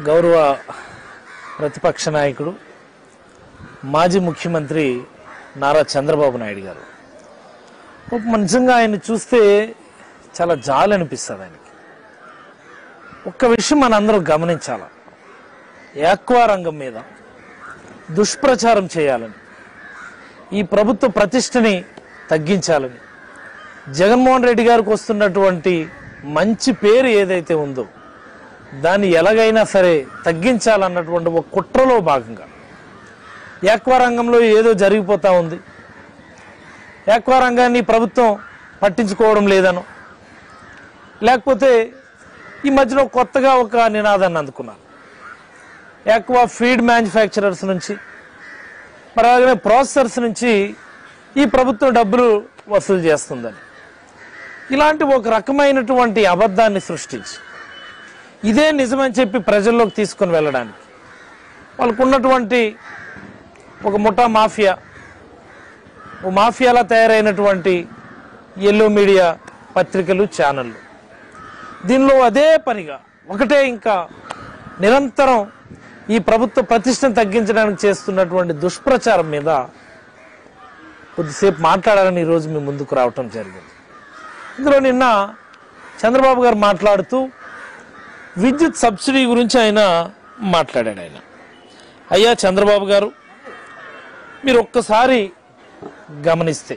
గౌరవ ప్రతిపక్ష నాయకుడు మాజీ ముఖ్యమంత్రి నారా చంద్రబాబు నాయుడు గారు ఒక నిజంగా ఆయన చూస్తే చాలా జాలి అనిపిస్తుంది ఆయనకి ఒక్క విషయం మనందరం గమనించాల యాక్వా రంగం మీద దుష్ప్రచారం చేయాలని ఈ ప్రభుత్వ ప్రతిష్టని తగ్గించాలని జగన్మోహన్ రెడ్డి గారికి వస్తున్నటువంటి మంచి పేరు ఏదైతే ఉందో దాన్ని ఎలాగైనా సరే తగ్గించాలన్నటువంటి ఒక కుట్రలో భాగంగా యాక్వా రంగంలో ఏదో జరిగిపోతా ఉంది యాక్వా రంగాన్ని ప్రభుత్వం పట్టించుకోవడం లేదనో లేకపోతే ఈ మధ్యలో కొత్తగా ఒక నినాదాన్ని అందుకున్నారు యాక్వా ఫీడ్ మ్యానుఫ్యాక్చరర్స్ నుంచి మరి అలాగే ప్రాసెసర్స్ నుంచి ఈ ప్రభుత్వం డబ్బులు వసూలు చేస్తుందని ఇలాంటి ఒక రకమైనటువంటి అబద్ధాన్ని సృష్టించి ఇదే నిజమని చెప్పి ప్రజల్లోకి తీసుకొని వెళ్ళడానికి వాళ్ళకు ఉన్నటువంటి ఒక ముఠా మాఫియా ఓ మాఫియాలా తయారైనటువంటి ఎల్లో మీడియా పత్రికలు ఛానళ్ళు దీనిలో అదే పనిగా ఒకటే ఇంకా నిరంతరం ఈ ప్రభుత్వ ప్రతిష్టను తగ్గించడానికి చేస్తున్నటువంటి దుష్ప్రచారం మీద కొద్దిసేపు మాట్లాడాలని ఈరోజు మీ ముందుకు రావటం జరిగింది ఇందులో నిన్న చంద్రబాబు గారు మాట్లాడుతూ విద్యుత్ సబ్సిడీ గురించి ఆయన మాట్లాడాడు ఆయన అయ్యా చంద్రబాబు గారు మీరు ఒక్కసారి గమనిస్తే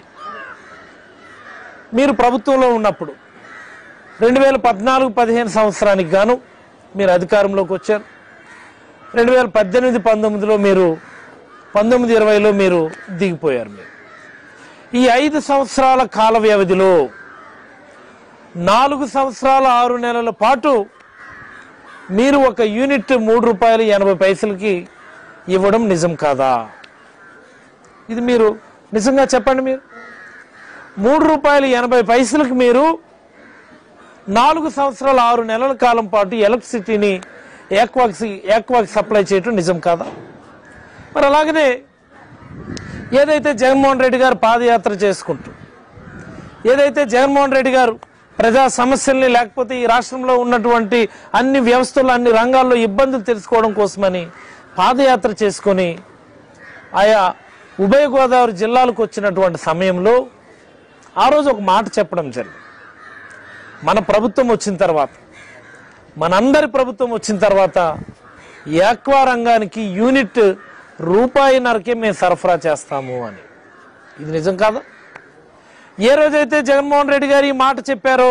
మీరు ప్రభుత్వంలో ఉన్నప్పుడు రెండు వేల పద్నాలుగు పదిహేను సంవత్సరానికి గాను మీరు అధికారంలోకి వచ్చారు రెండు వేల పద్దెనిమిది పంతొమ్మిదిలో మీరు పంతొమ్మిది ఇరవైలో మీరు దిగిపోయారు మీరు ఈ ఐదు సంవత్సరాల కాల వ్యవధిలో నాలుగు సంవత్సరాల ఆరు నెలల పాటు మీరు ఒక యూనిట్ మూడు రూపాయలు ఎనభై పైసలకి ఇవ్వడం నిజం కాదా ఇది మీరు నిజంగా చెప్పండి మీరు మూడు రూపాయలు ఎనభై పైసలకు మీరు నాలుగు సంవత్సరాల ఆరు నెలల కాలం పాటు ఎలక్ట్రిసిటీని ఏక్వాక్స్ ఏక్వాక్ సప్లై చేయటం నిజం కాదా మరి అలాగనే ఏదైతే జగన్మోహన్ రెడ్డి గారు పాదయాత్ర చేసుకుంటూ ఏదైతే జగన్మోహన్ రెడ్డి గారు ప్రజా సమస్యల్ని లేకపోతే ఈ రాష్ట్రంలో ఉన్నటువంటి అన్ని వ్యవస్థలు అన్ని రంగాల్లో ఇబ్బందులు తెలుసుకోవడం కోసమని పాదయాత్ర చేసుకొని ఆయా ఉభయ గోదావరి జిల్లాలకు వచ్చినటువంటి సమయంలో ఆ రోజు ఒక మాట చెప్పడం జరిగింది మన ప్రభుత్వం వచ్చిన తర్వాత మనందరి ప్రభుత్వం వచ్చిన తర్వాత యాక్వా రంగానికి యూనిట్ రూపాయిన్నరకే మేము సరఫరా చేస్తాము అని ఇది నిజం కాదా ఏ రోజైతే జగన్మోహన్ రెడ్డి గారు ఈ మాట చెప్పారో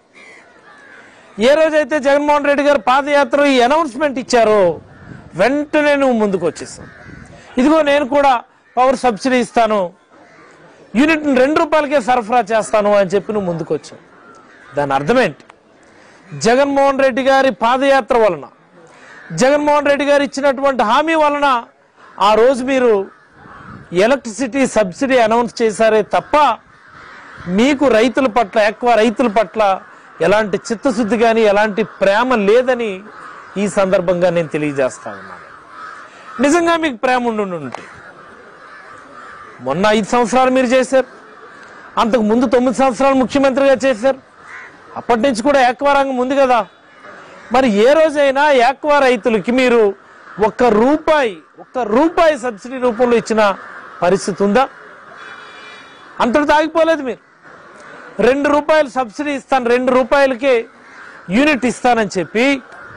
ఏ రోజైతే జగన్మోహన్ రెడ్డి గారు పాదయాత్ర ఈ అనౌన్స్మెంట్ ఇచ్చారో వెంటనే నువ్వు ముందుకు వచ్చేసావు ఇదిగో నేను కూడా పవర్ సబ్సిడీ ఇస్తాను యూనిట్ రెండు రూపాయలకే సరఫరా చేస్తాను అని చెప్పి నువ్వు ముందుకు వచ్చావు దాని అర్థమేంటి జగన్మోహన్ రెడ్డి గారి పాదయాత్ర వలన జగన్మోహన్ రెడ్డి గారు ఇచ్చినటువంటి హామీ వలన ఆ రోజు మీరు ఎలక్ట్రిసిటీ సబ్సిడీ అనౌన్స్ చేశారే తప్ప మీకు రైతుల పట్ల ఎక్కువ రైతుల పట్ల ఎలాంటి చిత్తశుద్ధి కానీ ఎలాంటి ప్రేమ లేదని ఈ సందర్భంగా నేను తెలియజేస్తా ఉన్నాను నిజంగా మీకు ప్రేమ ఉండి ఉంటే మొన్న ఐదు సంవత్సరాలు మీరు చేశారు అంతకు ముందు తొమ్మిది సంవత్సరాలు ముఖ్యమంత్రిగా చేశారు అప్పటి నుంచి కూడా ఏక్వా రంగం ఉంది కదా మరి ఏ రోజైనా ఏక్వా రైతులకి మీరు ఒక్క రూపాయి ఒక్క రూపాయి సబ్సిడీ రూపంలో ఇచ్చిన పరిస్థితి ఉందా అంతటితో ఆగిపోలేదు మీరు రెండు రూపాయలు సబ్సిడీ ఇస్తాను రెండు రూపాయలకే యూనిట్ ఇస్తానని చెప్పి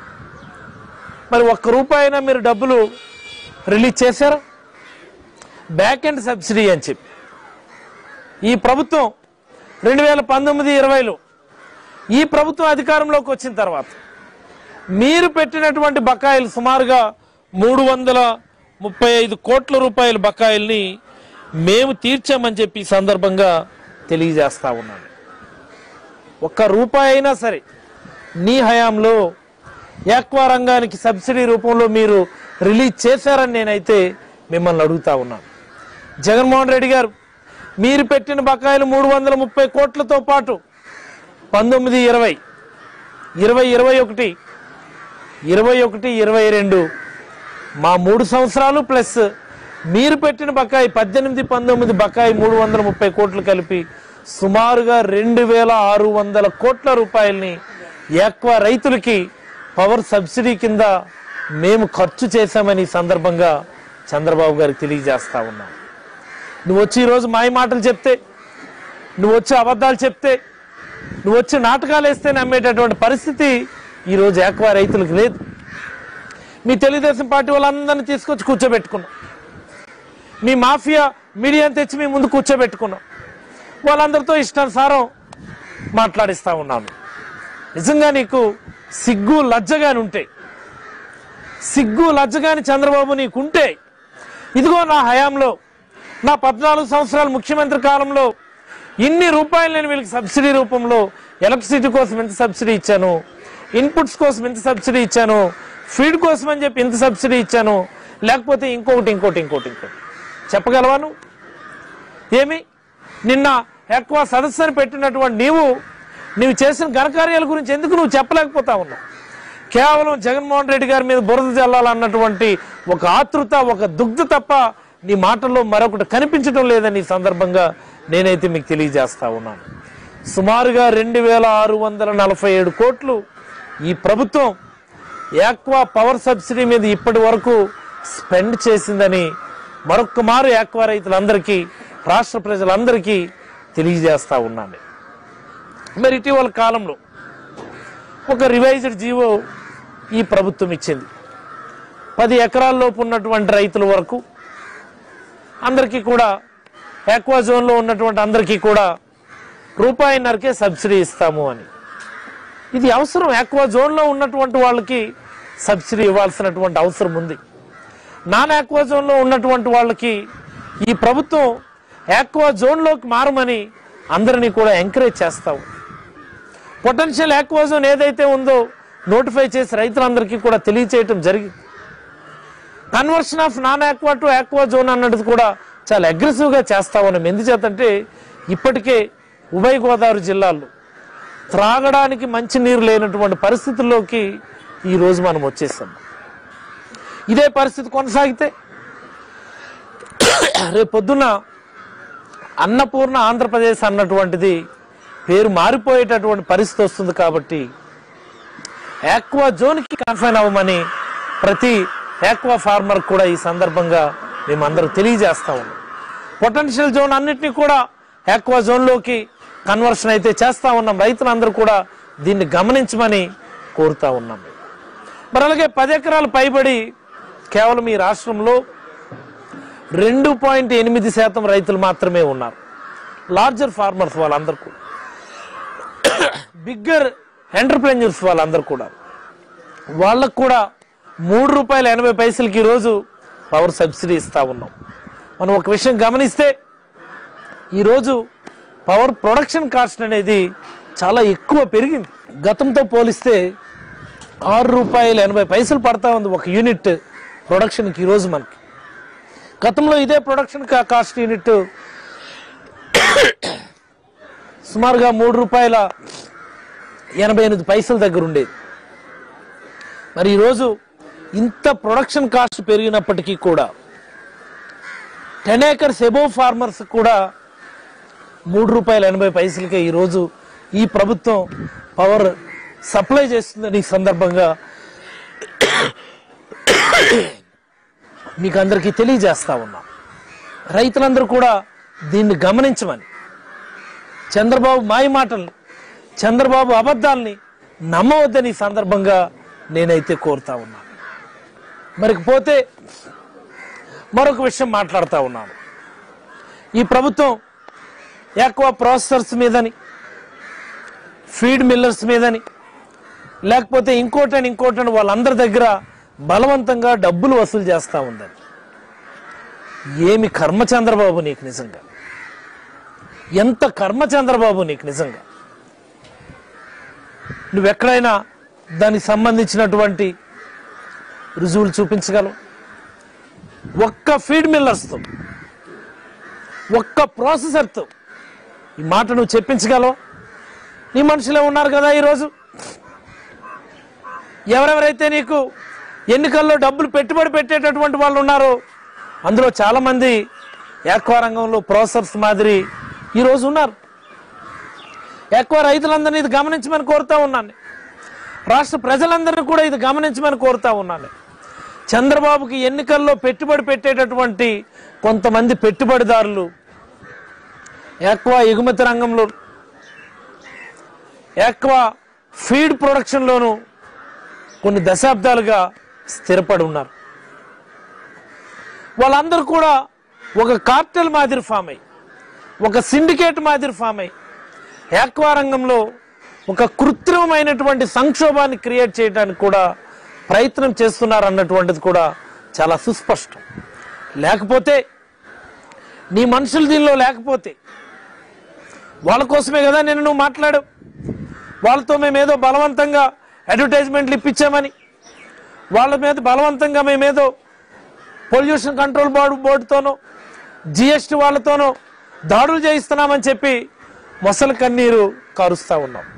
మరి ఒక్క రూపాయినా మీరు డబ్బులు రిలీజ్ చేశారా బ్యాక్ ఎండ్ సబ్సిడీ అని చెప్పి ఈ ప్రభుత్వం రెండు వేల పంతొమ్మిది ఇరవైలో ఈ ప్రభుత్వం అధికారంలోకి వచ్చిన తర్వాత మీరు పెట్టినటువంటి బకాయిలు సుమారుగా మూడు వందల ముప్పై ఐదు కోట్ల రూపాయల బకాయిల్ని మేము తీర్చామని చెప్పి ఈ సందర్భంగా తెలియజేస్తా ఉన్నాను ఒక్క రూపాయి అయినా సరే నీ హయాంలో యాక్వా రంగానికి సబ్సిడీ రూపంలో మీరు రిలీజ్ చేశారని నేనైతే మిమ్మల్ని అడుగుతా ఉన్నాను జగన్మోహన్ రెడ్డి గారు మీరు పెట్టిన బకాయిలు మూడు వందల ముప్పై కోట్లతో పాటు పంతొమ్మిది ఇరవై ఇరవై ఇరవై ఒకటి ఇరవై ఒకటి ఇరవై రెండు మా మూడు సంవత్సరాలు ప్లస్ మీరు పెట్టిన బకాయి పద్దెనిమిది పంతొమ్మిది బకాయి మూడు వందల ముప్పై కోట్లు కలిపి సుమారుగా రెండు వేల ఆరు వందల కోట్ల రూపాయల్ని ఎక్కువ రైతులకి పవర్ సబ్సిడీ కింద మేము ఖర్చు చేశామని ఈ సందర్భంగా చంద్రబాబు గారికి తెలియజేస్తా ఉన్నాం నువ్వు వచ్చి ఈరోజు మాయ మాటలు చెప్తే నువ్వు వచ్చి అబద్ధాలు చెప్తే నువ్వు వచ్చి నాటకాలు వేస్తే నమ్మేటటువంటి పరిస్థితి ఈరోజు ఏక్వా రైతులకు లేదు మీ తెలుగుదేశం పార్టీ వాళ్ళందరినీ తీసుకొచ్చి కూర్చోబెట్టుకున్నాం మీ మాఫియా మీడియాని తెచ్చి మీ ముందు కూర్చోబెట్టుకున్నాం వాళ్ళందరితో ఇష్టానుసారం మాట్లాడిస్తా ఉన్నాను నిజంగా నీకు సిగ్గు లజ్జగాని ఉంటే సిగ్గు లజ్జగాని చంద్రబాబు నీకుంటే ఇదిగో నా హయాంలో నా పద్నాలుగు సంవత్సరాల ముఖ్యమంత్రి కాలంలో ఇన్ని రూపాయలు నేను వీళ్ళకి సబ్సిడీ రూపంలో ఎలక్ట్రిసిటీ కోసం ఎంత సబ్సిడీ ఇచ్చాను ఇన్పుట్స్ కోసం ఎంత సబ్సిడీ ఇచ్చాను ఫీడ్ కోసం అని చెప్పి ఎంత సబ్సిడీ ఇచ్చాను లేకపోతే ఇంకొకటి ఇంకోటి ఇంకోటి ఇంకోటి చెప్పగలవా నువ్వు ఏమి నిన్న ఎక్కువ సదస్సును పెట్టినటువంటి నీవు నీవు చేసిన ఘనకార్యాల గురించి ఎందుకు నువ్వు చెప్పలేకపోతా ఉన్నావు కేవలం జగన్మోహన్ రెడ్డి గారి మీద బురద జల్లాలన్నటువంటి ఒక ఆతృత ఒక దుగ్ధ తప్ప నీ మాటల్లో మరొకటి కనిపించడం లేదని ఈ సందర్భంగా నేనైతే మీకు తెలియజేస్తా ఉన్నాను సుమారుగా రెండు వేల ఆరు వందల నలభై ఏడు కోట్లు ఈ ప్రభుత్వం యాక్వా పవర్ సబ్సిడీ మీద ఇప్పటి వరకు స్పెండ్ చేసిందని మరొక్క మారు యాక్వా రైతులందరికీ రాష్ట్ర ప్రజలందరికీ తెలియజేస్తా ఉన్నాను మరి ఇటీవల కాలంలో ఒక రివైజ్డ్ జీవో ఈ ప్రభుత్వం ఇచ్చింది పది ఎకరాల్లోపు ఉన్నటువంటి రైతుల వరకు అందరికీ కూడా ఎక్వా జోన్లో ఉన్నటువంటి అందరికీ కూడా రూపాయిన్నరకే సబ్సిడీ ఇస్తాము అని ఇది అవసరం ఎక్వా జోన్లో ఉన్నటువంటి వాళ్ళకి సబ్సిడీ ఇవ్వాల్సినటువంటి అవసరం ఉంది నాన్ ఆక్వా జోన్లో ఉన్నటువంటి వాళ్ళకి ఈ ప్రభుత్వం ఆక్వా జోన్లోకి మారమని అందరినీ కూడా ఎంకరేజ్ చేస్తావు పొటెన్షియల్ ఆక్వా జోన్ ఏదైతే ఉందో నోటిఫై చేసి రైతులందరికీ కూడా తెలియచేయటం జరిగింది conversion of non aqua to aqua zone అన్నది కూడా చాలా అగ్రెసివ్గా చేస్తా ఉన్నాం ఎందుచేతంటే ఇప్పటికే ఉభయ గోదావరి జిల్లాల్లో త్రాగడానికి మంచి నీరు లేనటువంటి పరిస్థితుల్లోకి ఈ రోజు మనం వచ్చేసాం ఇదే పరిస్థితి కొనసాగితే రేపు పొద్దున్న అన్నపూర్ణ ఆంధ్రప్రదేశ్ అన్నటువంటిది పేరు మారిపోయేటటువంటి పరిస్థితి వస్తుంది కాబట్టి ఆక్వా జోన్కి కన్ఫైన్ అవ్వమని ప్రతి ఆక్వా ఫార్మర్ కూడా ఈ సందర్భంగా మేమందరూ తెలియజేస్తా ఉన్నాం పొటెన్షియల్ జోన్ అన్నిటినీ కూడా ఆక్వా జోన్లోకి కన్వర్షన్ అయితే చేస్తా ఉన్నాం రైతులందరూ కూడా దీన్ని గమనించమని కోరుతా ఉన్నాం మరి అలాగే పది ఎకరాలు పైబడి కేవలం ఈ రాష్ట్రంలో రెండు పాయింట్ ఎనిమిది శాతం రైతులు మాత్రమే ఉన్నారు లార్జర్ ఫార్మర్స్ వాళ్ళందరూ కూడా బిగ్గర్ ఎంటర్ప్రెన్యూర్స్ వాళ్ళందరూ కూడా వాళ్ళకు కూడా మూడు రూపాయల ఎనభై పైసలకి ఈరోజు పవర్ సబ్సిడీ ఇస్తా ఉన్నాం మనం ఒక విషయం గమనిస్తే ఈరోజు పవర్ ప్రొడక్షన్ కాస్ట్ అనేది చాలా ఎక్కువ పెరిగింది గతంతో పోలిస్తే ఆరు రూపాయల ఎనభై పైసలు పడతా ఉంది ఒక యూనిట్ ప్రొడక్షన్కి ఈరోజు మనకి గతంలో ఇదే ప్రొడక్షన్ కా- కాస్ట్ యూనిట్ సుమారుగా మూడు రూపాయల ఎనభై ఎనిమిది పైసల దగ్గర ఉండేది మరి ఈరోజు ఇంత ప్రొడక్షన్ కాస్ట్ పెరిగినప్పటికీ కూడా టెన్ ఏకర్స్ ఎబో ఫార్మర్స్ కూడా మూడు రూపాయల ఎనభై పైసలకే ఈరోజు ఈ ప్రభుత్వం పవర్ సప్లై చేస్తుందని ఈ సందర్భంగా మీకు అందరికీ తెలియజేస్తా ఉన్నాం రైతులందరూ కూడా దీన్ని గమనించమని చంద్రబాబు మాయ మాటల్ని చంద్రబాబు అబద్ధాల్ని నమ్మవద్దని ఈ సందర్భంగా నేనైతే కోరుతా ఉన్నాను మరికి పోతే మరొక విషయం మాట్లాడుతూ ఉన్నాను ఈ ప్రభుత్వం ఎక్కువ ప్రాసెసర్స్ మీదని ఫీడ్ మిల్లర్స్ మీదని లేకపోతే ఇంకోటని ఇంకోటని వాళ్ళందరి దగ్గర బలవంతంగా డబ్బులు వసూలు చేస్తూ ఉందని ఏమి కర్మ చంద్రబాబు నీకు నిజంగా ఎంత కర్మ చంద్రబాబు నీకు నిజంగా నువ్వెక్కడైనా దానికి సంబంధించినటువంటి రుజువులు చూపించగలవు ఒక్క ఫీడ్ మిల్లర్స్తో ఒక్క ప్రాసెసర్తో ఈ మాట నువ్వు చెప్పించగలవు నీ మనుషులే ఉన్నారు కదా ఈరోజు ఎవరెవరైతే నీకు ఎన్నికల్లో డబ్బులు పెట్టుబడి పెట్టేటటువంటి వాళ్ళు ఉన్నారో అందులో చాలా మంది ఏక్వా రంగంలో ప్రాసెసర్స్ మాదిరి ఈరోజు ఉన్నారు ఎక్కువ రైతులందరినీ ఇది గమనించమని కోరుతా ఉన్నాను రాష్ట్ర ప్రజలందరినీ కూడా ఇది గమనించమని కోరుతా ఉన్నాను చంద్రబాబుకి ఎన్నికల్లో పెట్టుబడి పెట్టేటటువంటి కొంతమంది పెట్టుబడిదారులు ఎక్కువ ఎగుమతి రంగంలో ఎక్కువ ఫీడ్ ప్రొడక్షన్లోను కొన్ని దశాబ్దాలుగా స్థిరపడి ఉన్నారు వాళ్ళందరూ కూడా ఒక కార్టెల్ మాదిరి ఫామ్ అయ్యి ఒక సిండికేట్ మాదిరి ఫామ్ అయ్యి ఏక్వా రంగంలో ఒక కృత్రిమమైనటువంటి సంక్షోభాన్ని క్రియేట్ చేయడానికి కూడా ప్రయత్నం చేస్తున్నారు అన్నటువంటిది కూడా చాలా సుస్పష్టం లేకపోతే నీ మనుషులు దీనిలో లేకపోతే వాళ్ళ కోసమే కదా నేను నువ్వు మాట్లాడావు వాళ్ళతో మేమేదో బలవంతంగా అడ్వర్టైజ్మెంట్లు ఇప్పించామని వాళ్ళ మీద బలవంతంగా మేమేదో పొల్యూషన్ కంట్రోల్ బోర్డు బోర్డుతోనో జిఎస్టీ వాళ్ళతోనో దాడులు చేయిస్తున్నామని చెప్పి మొసలి కన్నీరు కారుస్తా ఉన్నాం